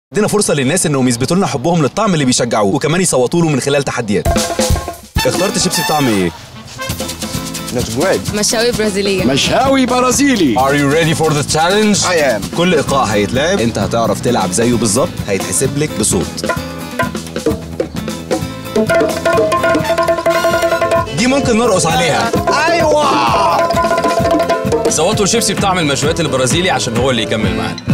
ادينا فرصه للناس انهم يثبتوا لنا حبهم للطعم اللي بيشجعوه وكمان يصوتوا له من خلال تحديات اخترت شيبسي بطعم ايه That's great. مشاوي برازيلية مشاوي برازيلي. Are you ready for the challenge? I am. كل ايقاع هيتلعب انت هتعرف تلعب زيه بالظبط هيتحسب لك بصوت دي ممكن نرقص عليها ايوه صوتوا شيبسي بطعم المشويات البرازيلي عشان هو اللي يكمل معانا